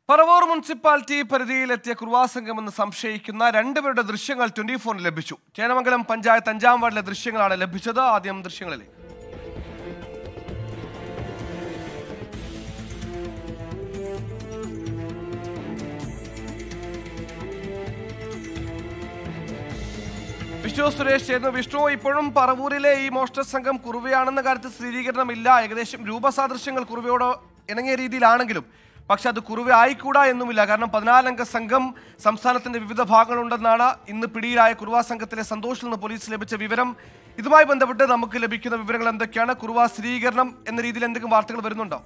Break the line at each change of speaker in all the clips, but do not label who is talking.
Paravur municipality പരിധിയിലെത്തിയ കുർവാ സംഘമെന്ന് സംശയിക്കുന്ന രണ്ടുപേരുടെ ദൃശ്യങ്ങൾ ട്വന്റി ഫോറിന് ലഭിച്ചു ചേനമംഗലം പഞ്ചായത്ത് അഞ്ചാം വാർഡിലെ ദൃശ്യങ്ങളാണ് ലഭിച്ചത് ആദ്യം ദൃശ്യങ്ങളിലേക്ക് വിഷ്ണു സുരേഷ് ചേർന്നു വിഷ്ണു ഇപ്പോഴും പറവൂരിലെ ഈ മോഷ്ട സംഘം കുറുവയാണെന്ന കാര്യത്തിൽ സ്ഥിരീകരണമില്ല ഏകദേശം രൂപസാദൃശ്യങ്ങൾ കുറുവയോട് ഇണങ്ങിയ രീതിയിലാണെങ്കിലും പക്ഷെ അത് കുറുവ ആയിക്കൂടാ എന്നുമില്ല കാരണം പതിനാലംഗ സംഘം സംസ്ഥാനത്തിന്റെ വിവിധ ഭാഗങ്ങളുണ്ടെന്നാണ് ഇന്ന് പിടിയിലായ കുറുവ സംഘത്തിലെ സന്തോഷിൽ നിന്ന് പോലീസ് ലഭിച്ച വിവരം ഇതുമായി ബന്ധപ്പെട്ട് നമുക്ക് ലഭിക്കുന്ന വിവരങ്ങൾ എന്തൊക്കെയാണ് കുറുവ സ്ഥിരീകരണം എന്ന രീതിയിൽ എന്തെങ്കിലും വാർത്തകൾ വരുന്നുണ്ടോ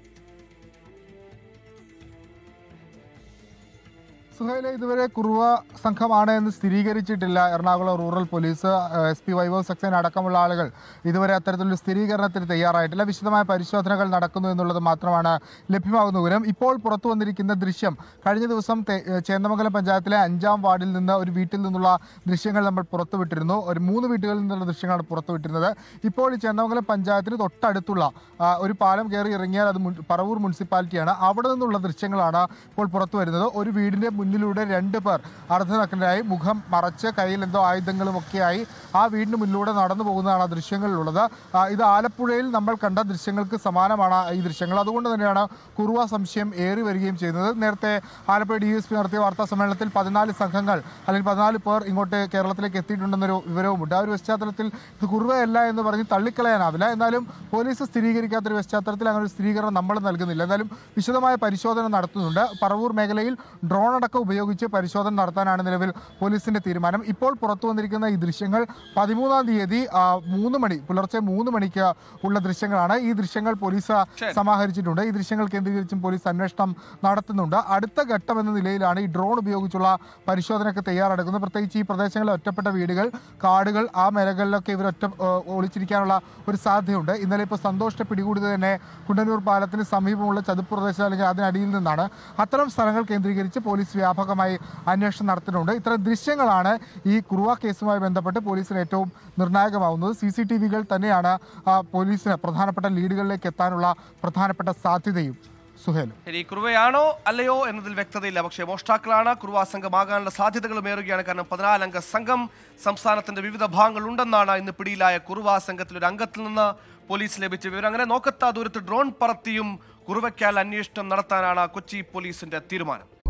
സുഹൈല ഇതുവരെ കുറുവ സംഘമാണ് എന്ന് സ്ഥിരീകരിച്ചിട്ടില്ല Ernakulam rural police S P Vaibhav Saxena അടക്കമുള്ള ആളുകൾ ഇതുവരെ അത്തരത്തിലുള്ള സ്ഥിരീകരണത്തിന് തയ്യാറായിട്ടില്ല വിശദമായ പരിശോധനകൾ നടക്കുന്നു എന്നുള്ളത് മാത്രമാണ് ലഭ്യമാകുന്ന വിവരം ഇപ്പോൾ പുറത്തു വന്നിരിക്കുന്ന ദൃശ്യം കഴിഞ്ഞ ദിവസം തെ- ഏഹ് ചേന്ദമംഗലം പഞ്ചായത്തിലെ അഞ്ചാം വാർഡിൽ നിന്ന് ഒരു വീട്ടിൽ നിന്നുള്ള ദൃശ്യങ്ങൾ നമ്മൾ പുറത്തുവിട്ടിരുന്നു ഒരു മൂന്ന് വീട്ടുകളിൽ നിന്നുള്ള ദൃശ്യങ്ങളാണ് പുറത്തുവിട്ടിരുന്നത് ഇപ്പോൾ ഈ ചേന്ദമംഗലം പഞ്ചായത്തിന് തൊട്ടടുത്തുള്ള ആ, ഒരു പാലം കയറി ഇറങ്ങിയാൽ അത് മുൻ- പറവൂർ മുനിസിപ്പാലിറ്റിയാണ് അവിടെ നിന്നുള്ള ദൃശ്യങ്ങളാണ് ഇപ്പോൾ പുറത്തു വരുന്നത് ഒരു വീടിന്റെ മുന്നിലൂടെ രണ്ട് പേർ അർദ്ധനഗ്നരായി മുഖം മറച്ച് കയ്യിൽ എന്തോ ആയുധങ്ങളും ഒക്കെയായി ആ വീടിന് മുന്നിലൂടെ നടന്നു പോകുന്നതാണ് ആ ദൃശ്യങ്ങളിലുള്ളത് ആ, ഇത് ആലപ്പുഴയിൽ നമ്മൾ കണ്ട ദൃശ്യങ്ങൾക്ക് സമാനമാണ് ഈ ദൃശ്യങ്ങൾ അതുകൊണ്ട് തന്നെയാണ് കുറുവ സംശയം ഏറി വരികയും ചെയ്യുന്നത് നേരത്തെ ആലപ്പുഴ ഡി എസ് പി നടത്തിയ വാർത്താ സമ്മേളനത്തിൽ പതിനാല് സംഘങ്ങൾ അല്ലെങ്കിൽ പതിനാല് പേർ ഇങ്ങോട്ട് കേരളത്തിലേക്ക് എത്തിയിട്ടുണ്ടെന്നൊരു വിവരവുമുണ്ട് ആ ഒരു പശ്ചാത്തലത്തിൽ ഇത് കുറുവയല്ല എന്ന് പറഞ്ഞ് തള്ളിക്കളയാനാവില്ല എന്നാലും പോലീസ് സ്ഥിരീകരിക്കാത്തൊരു പശ്ചാത്തലത്തിൽ അങ്ങനെ ഒരു സ്ഥിരീകരണം നമ്മൾ നൽകുന്നില്ല എന്നാലും വിശദമായ പരിശോധന നടത്തുന്നുണ്ട് പറവൂർ മേഖലയിൽ ഡ്രോൺ അടക്കം ഉപയോഗിച്ച് പരിശോധന നടത്താനാണ് നിലവിൽ പോലീസിന്റെ തീരുമാനം ഇപ്പോൾ പുറത്തു വന്നിരിക്കുന്ന ഈ ദൃശ്യങ്ങൾ പതിമൂന്നാം തീയതി ആ, മൂന്ന് മണി പുലർച്ചെ മൂന്ന് മണിക്ക് ഉള്ള ദൃശ്യങ്ങളാണ് ഈ ദൃശ്യങ്ങൾ പോലീസ്
ശരി.
സമാഹരിച്ചിട്ടുണ്ട് ഈ ദൃശ്യങ്ങൾ കേന്ദ്രീകരിച്ചും പോലീസ് അന്വേഷണം നടത്തുന്നുണ്ട് അടുത്ത ഘട്ടം എന്ന നിലയിലാണ് ഈ ഡ്രോൺ ഉപയോഗിച്ചുള്ള പരിശോധനയ്ക്ക് തയ്യാറെടുക്കുന്നത് പ്രത്യേകിച്ച് ഈ പ്രദേശങ്ങളിലെ ഒറ്റപ്പെട്ട വീടുകൾ കാടുകൾ ആ മേഖലകളിലൊക്കെ ഇവർ ഒറ്റ ഏഹ്, ഒളിച്ചിരിക്കാനുള്ള ഒരു സാധ്യതയുണ്ട് ഇന്നലെ ഇപ്പോൾ സന്തോഷിനെ പിടികൂടിയത് തന്നെ കുണ്ടന്നൂർ പാലത്തിന് സമീപമുള്ള ചതുപ്പ് പ്രദേശം അല്ലെങ്കിൽ അതിനടിയിൽ നിന്നാണ് അത്തരം സ്ഥലങ്ങൾ കേന്ദ്രീകരിച്ച് പോലീസ് വ്യാപകമായി അന്വേഷണം നടത്തുന്നുണ്ട് ഇത്തരം ദൃശ്യങ്ങളാണ് ഈ കുറുവ കേസുമായി ബന്ധപ്പെട്ട് പോലീസിന് ഏറ്റവും നിർണായകമാവുന്നത് സി സി ടി വികൾ തന്നെയാണ് ആ, പോലീസിന് പ്രധാനപ്പെട്ട ലീഡുകളിലേക്ക് എത്താനുള്ള പ്രധാനപ്പെട്ട സാധ്യതയും സുഹേലും
ശരി കുറുവയാണോ അല്ലയോ എന്നതിൽ വ്യക്തതയില്ല പക്ഷേ മോഷ്ടാക്കളാണ് കുറുവ സംഘമാകാനുള്ള സാധ്യതകളും ഏറുകയാണ് കാരണം പതിനാലംഗ സംഘം സംസ്ഥാനത്തിന്റെ വിവിധ ഭാഗങ്ങൾ ഉണ്ടെന്നാണ് ഇന്ന് പിടിയിലായ കുറുവ സംഘത്തിൽ ഒരു അംഗത്തിൽ നിന്ന് പോലീസ് ലഭിച്ച വിവരം അങ്ങനെ നോക്കത്താ ദൂരത്ത് ഡ്രോൺ പറത്തിയും കുറുവയ്ക്കാൽ അന്വേഷണം നടത്താനാണ് കൊച്ചി പോലീസിന്റെ തീരുമാനം